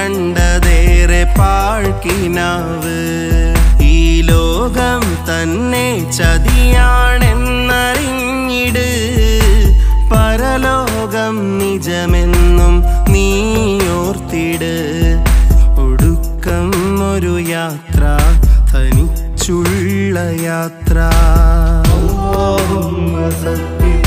കണ്ടതേറെ പാഴ്ക്കിനാവ് ഈ ലോകം തന്നെ ചതിയാണെന്നറിഞ്ഞിട് പരലോകം നിജമെന്നും നീയോർത്തിട് ഒടുക്കം ഒരു യാത്ര തനിച്ചുള്ള യാത്ര സത്യം